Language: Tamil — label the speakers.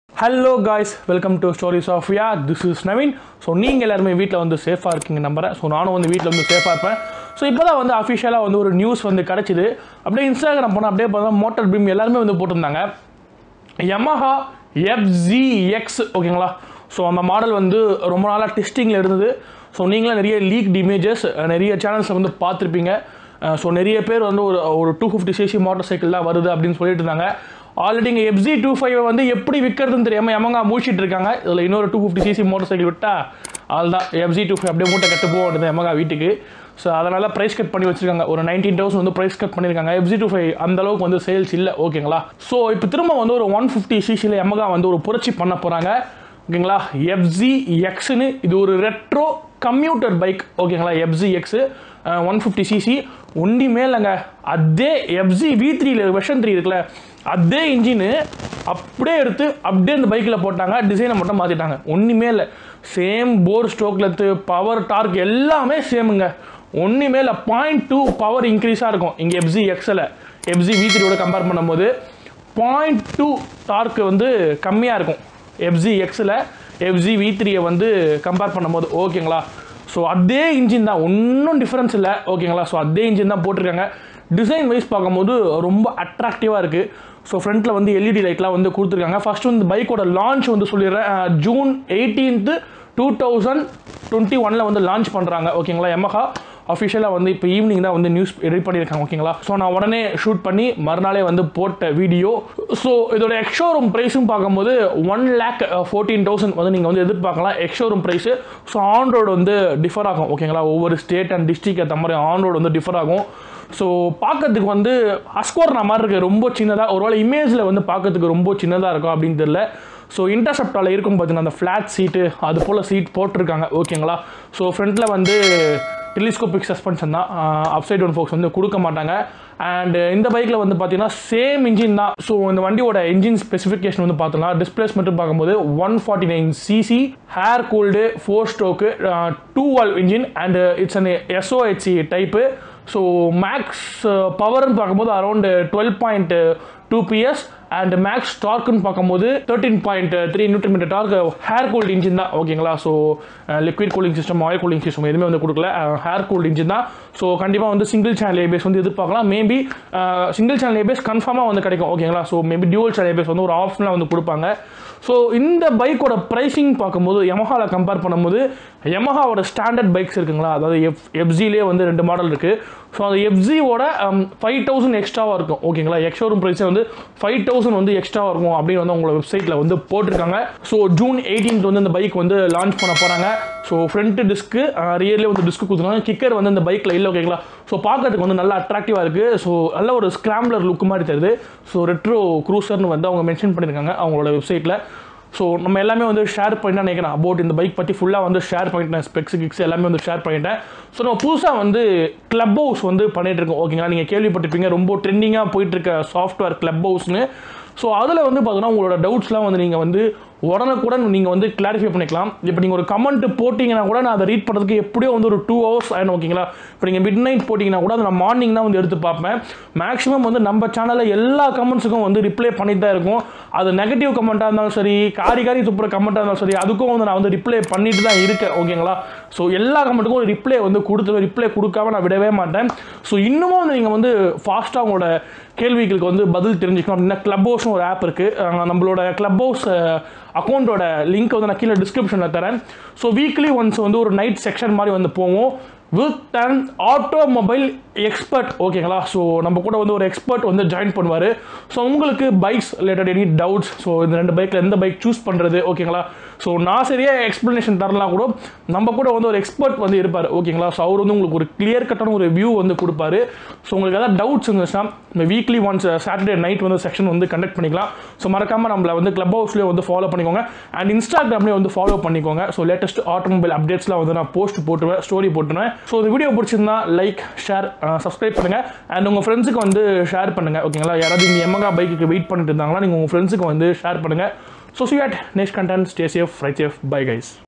Speaker 1: hello guys welcome to stories of yeah this is Naveen so நீங்கள் எல்லாருமே வீட்டில் வந்து சேஃபாக இருக்கீங்க நம்புறேன் ஸோ நானும் வந்து வீட்டில் வந்து சேஃபாக இருப்பேன் ஸோ இப்போ தான் வந்து அஃபிஷியலாக வந்து ஒரு நியூஸ் வந்து கிடச்சிது அப்படியே இன்ஸ்டாகிராம் போனால் அப்படியே பார்த்தா மோட்டர் பீம் எல்லாருமே வந்து போட்டிருந்தாங்க Yamaha எஃப்ஜிஎக்ஸ் ஓகேங்களா ஸோ அந்த மாடல் வந்து ரொம்ப நாளாக டெஸ்டிங்கில் இருந்தது ஸோ நீங்களும் நிறைய லீக்ட் இமேஜஸ் நிறைய சேனல்ஸை வந்து பார்த்துருப்பீங்க ஸோ நிறைய பேர் வந்து ஒரு ஒரு two fifty CC motorcycle தான் வருது அப்படின்னு சொல்லிட்டு இருந்தாங்க ஆல்ரெடி இங்கே எஃப்ஜி டூ ஃபைவ் வந்து எப்படி விற்கிறதுன்னு தெரியாமல் எமங்கா மூச்சிட்டு இருக்காங்க இதில் இன்னொரு two fifty CC motorcycle விட்டா அதுதான் எஃப்ஜி டூ ஃபைவ் அப்படியே மூட்டை கட்டு போக வேண்டியது எமங்கா வீட்டுக்கு ஸோ அதனால் ப்ரைஸ் கட் பண்ணி வச்சிருக்காங்க ஒரு நைன்டீன் தௌசண்ட் வந்து ப்ரைஸ் கட் பண்ணியிருக்காங்க எஃப்ஜி டூ ஃபைவ் அந்த அளவுக்கு வந்து சேல்ஸ் இல்லை ஓகேங்களா ஸோ இப்போ திரும்ப வந்து ஒரு ஒன் ஃபிஃப்டி சிசியில் எமகா வந்து ஒரு புரட்சி பண்ண போகிறாங்க ஓகேங்களா எஃப்ஜி எக்ஸ்னு இது ஒரு ரெட்ரோ கம்யூட்டர் பைக் ஓகேங்களா FZ X one fifty CC ஒன்றுமே இல்லைங்க அதே எஃப்ஜி வி த்ரீல வெர்ஷன் த்ரீ இருக்குல்ல அதே இன்ஜினு அப்படியே எடுத்து அப்படியே இந்த பைக்கில் போட்டாங்க டிசைனை மட்டும் மாற்றிட்டாங்க ஒன்றுமே இல்லை சேம் போர் ஸ்ட்ரோக் லெத்து பவர் டார்க் எல்லாமே சேமுங்க ஒன்றுமே இல்லை பாயிண்ட் டூ பவர் இன்க்ரீஸாக இருக்கும் இங்கே எஃப்ஜி எக்ஸில் எஃப்ஜி வி த்ரீயோட கம்பேர் பண்ணும்போது பாயிண்ட் டூ டார்க் வந்து கம்மியாக இருக்கும் எஃப்ஜி எக்ஸில் எஃப்ஜி வி த்ரீயை வந்து கம்பேர் பண்ணும்போது ஓகேங்களா ஸோ அதே இன்ஜின் தான் ஒன்றும் டிஃப்ரென்ஸ் இல்லை ஓகேங்களா ஸோ அதே இன்ஜின் தான் போட்டிருக்காங்க டிசைன் வைஸ் பார்க்கும்போது ரொம்ப அட்ராக்டிவாக இருக்குது ஸோ ஃப்ரண்ட்டில் வந்து எல்இடி லைட்லாம் வந்து கொடுத்துருக்காங்க ஃபர்ஸ்ட் வந்து பைக்கோட லான்ச் வந்து சொல்லிடுறேன் ah, June eighteenth two thousand twenty ஒனில் வந்து லான்ச் பண்ணுறாங்க ஓகேங்களா எமஹா அஃபிஷியலாக வந்து இப்போ ஈவினிங் தான் வந்து நியூஸ் எடிட் பண்ணியிருக்காங்க ஓகேங்களா ஸோ நான் உடனே ஷூட் பண்ணி மறுநாளே வந்து போட்ட வீடியோ ஸோ இதோட எக்ஷோரூம் ப்ரைஸும் பார்க்கும்போது ஒன் லேக் ஃபோர்டீன் தௌசண்ட் வந்து நீங்கள் வந்து எதிர்பார்க்கலாம் ex showroom price so on road வந்து டிஃபர் ஆகும் ஓகேங்களா ஒவ்வொரு ஸ்டேட் அண்ட் டிஸ்ட்ரிக் ஏற்ற மாதிரி ஆன் ரோடு வந்து டிஃபர் ஆகும் ஸோ பார்க்கறதுக்கு வந்து அஸ்கோர்னா மாதிரி இருக்குது ரொம்ப சின்னதாக ஒருவேளை இமேஜில் வந்து பார்க்கறதுக்கு ரொம்ப சின்னதாக இருக்கும் அப்படின்னு தெரியல ஸோ இன்டர்செப்டால் இருக்கும் பார்த்தீங்கன்னா அந்த ஃப்ளாட் சீட்டு அது போல் சீட் போட்டிருக்காங்க ஓகேங்களா ஸோ ஃப்ரண்ட்டில் வந்து டெலிஸ்கோபிக் சஸ்பென்ஷன் தான் அப்சைட் ஒன் ஃபோக்ஸ் வந்து கொடுக்க மாட்டாங்க அண்ட் இந்த பைக்கில் வந்து பார்த்தீங்கன்னா சேம் இன்ஜின் தான் ஸோ இந்த வண்டியோட இன்ஜின் ஸ்பெசிஃபிகேஷன் வந்து பார்த்தோம்னா டிஸ்பிளேஸ்மெண்ட் பார்க்கும்போது one forty nine CC air cooled four stroke two valve engine and it's an SOHC type so max பவர்னு பார்க்கும்போது around twelve point two PS and max டார்க்குன்னு பார்க்கும்போது thirteen point three newton meter torque air cooled engine தான் ஓகேங்களா so liquid cooling system oil cooling system எதுவுமே வந்து கொடுக்கல ஹேர் கூல்ட் இன்ஜின் தான் ஸோ கண்டிப்பாக வந்து சிங்கிள் சேனல் ஏபிஎஸ் வந்து எதிர்பார்க்கலாம் மேபி சிங்கிள் சேனல் ஏபிஎஸ் கன்ஃபார்மாக வந்து கிடைக்கும் ஓகேங்களா so maybe dual channel ABS வந்து ஒரு ஆப்ஷனாக வந்து கொடுப்பாங்க ஸோ இந்த பைக்கோட ப்ரைஸிங் பார்க்கும்போது யமஹாவில் கம்பேர் பண்ணும்போது யமஹாவோட ஸ்டாண்டர்ட் பைக்ஸ் இருக்குங்களா அதாவது எஃப் எஃப்ஜிலே வந்து ரெண்டு மாடல் இருக்குது ஸோ அந்த எஃப்ஜியோட ஃபைவ் தௌசண்ட் எக்ஸ்ட்ராவாக இருக்கும் ஓகேங்களா எக்ஷோரூம் ப்ரைஸே வந்து ஃபைவ் தௌசண்ட் வந்து எக்ஸ்ட்ராவாக இருக்கும் அப்படின்னு வந்து உங்களோட வெப்சைட்டில் வந்து போட்டிருக்காங்க ஸோ ஜூன் எயிட்டீன்த் வந்து இந்த பைக் வந்து லான்ச் பண்ண போகிறாங்க ஸோ ஃப்ரண்ட் டிஸ்க்கு ரியர்லேயே வந்து டிஸ்க்கு கொடுத்துருக்காங்க கிக்கர் வந்து இந்த பைக்கில் இல்லை ஓகேங்களா ஸோ பார்க்கறதுக்கு வந்து நல்லா அட்ராக்டிவாக இருக்குது ஸோ நல்ல ஒரு ஸ்கிராம்லர் லுக் மாதிரி தெரியுது ஸோ ரெட்ரோ க்ரூசர்னு வந்து அவங்க மென்ஷன் பண்ணியிருக்காங்க அவங்களோட வெப்சைட்டில் ஸோ நம்ம எல்லாமே வந்து ஷேர் பண்ணிட்டு நினைக்கிறேன் அபவுட் இந்த பைக் பற்றி ஃபுல்லாக வந்து ஷேர் பண்ணிட்டேன் ஸ்பெக்ஸ் கிக்ஸ் எல்லாமே வந்து ஷேர் பண்ணிட்டேன் ஸோ நம்ம புதுசாக வந்து கிளப் ஹவுஸ் வந்து பண்ணிட்டு இருக்கோம் ஓகேங்களா நீங்கள் கேள்விப்பட்டிருப்பீங்க ரொம்ப ட்ரெண்டிங்காக போயிட்டு இருக்க சாஃப்ட்வேர் கிளப் ஹவுஸ்னு ஸோ அதில் வந்து பார்த்தீங்கன்னா உங்களோட டவுட்ஸ்லாம் வந்து நீங்கள் வந்து உடனுக்குடன் நீங்கள் வந்து கிளாரிஃபை பண்ணிக்கலாம் இப்போ நீங்கள் ஒரு கமெண்ட் போட்டிங்கன்னா கூட நான் அதை ரீட் பண்ணுறதுக்கு எப்படியோ வந்து ஒரு டூ ஹவர்ஸ் ஆகிடும் ஓகேங்களா இப்போ நீங்கள் மிட் நைட் போட்டிங்கன்னா கூட அதை நான் மார்னிங் தான் வந்து எடுத்து பார்ப்பேன் மேக்ஸிமம் வந்து நம்ம சேனலில் எல்லா கமெண்ட்ஸுக்கும் வந்து ரிப்ளை பண்ணிட்டு தான் இருக்கும் அது நெகட்டிவ் கமெண்ட்டாக இருந்தாலும் சரி காரி காரி துப்புற கமெண்ட்டாக இருந்தாலும் சரி அதுக்கும் வந்து நான் வந்து ரிப்ளை பண்ணிட்டு தான் இருக்கேன் ஓகேங்களா ஸோ எல்லா கமெண்ட்டுக்கும் ஒரு ரிப்ளை வந்து கொடுத்து ரிப்ளை கொடுக்காம நான் விடவே மாட்டேன் ஸோ இன்னமும் வந்து நீங்கள் வந்து ஃபாஸ்ட்டாக உங்களோட கேள்விகளுக்கு வந்து பதில் தெரிஞ்சுக்கணும் அப்படின்னா கிளப் ஹவுஸ்னு ஒரு ஆப் இருக்குது நம்மளோட கிளப் ஹவுஸ் அக்கௌண்ட்டோட லிங்க் வந்து நான் கீழே டிஸ்கிரிப்ஷனில் தரேன் ஸோ வீக்லி ஒன்ஸ் வந்து ஒரு நைட் செக்ஷன் மாதிரி வந்து போவோம் வித் அண்ட் ஆட்டோமொபைல் எக்ஸ்பர்ட் ஓகேங்களா ஸோ நம்ம கூட வந்து ஒரு எக்ஸ்பர்ட் வந்து ஜாயின் பண்ணுவார் ஸோ உங்களுக்கு bikes related any doubts so இந்த ரெண்டு பைக்கில் எந்த பைக் சூஸ் பண்ணுறது ஓகேங்களா ஸோ நான் சரியாக எக்ஸ்ப்ளனேஷன் தரலாம் கூட நம்ம கூட வந்து ஒரு எக்ஸ்பர்ட் வந்து இருப்பார் ஓகேங்களா ஸோ அவர் வந்து உங்களுக்கு ஒரு கிளியர் கட்டான ஒரு வியூ வந்து கொடுப்பாரு ஸோ உங்களுக்கு ஏதாவது டவுட்ஸ் இருந்துச்சுன்னா இந்த வீக்லி ஒன்ஸ் சாட்டர்டே நைட் வந்து செக்ஷன் வந்து கண்டக்ட் பண்ணிக்கலாம் ஸோ மறக்காமல் நம்மளை வந்து கிளப் ஹவுஸ்லேயே வந்து ஃபாலோ பண்ணிக்கோங்க அண்ட் இன்ஸ்டாகிராம்லேயே வந்து ஃபாலோ பண்ணிக்கோங்க ஸோ லேட்டஸ்ட் ஆட்டோமொபைல் அப்டேட்ஸ்லாம் வந்து நான் போஸ்ட் போட்டுருவேன் ஸ்டோரி போட்டுருவேன் ஸோ இந்த வீடியோ பிடிச்சிருந்தா லைக் ஷேர் சப்ஸ்கிரைப் பண்ணுங்கள் அண்ட் உங்கள் ஃப்ரெண்ட்ஸுக்கு வந்து ஷேர் பண்ணுங்கள் ஓகேங்களா யாராவது இந்த எமகா பைக்குக்கு வெயிட் பண்ணிட்டு இருந்தாங்கன்னா நீங்கள் உங்கள் ஃப்ரெண்ட்ஸுக்கு வந்து ஷேர் பண்ணுங்கள் so see at next content stay safe right safe bye guys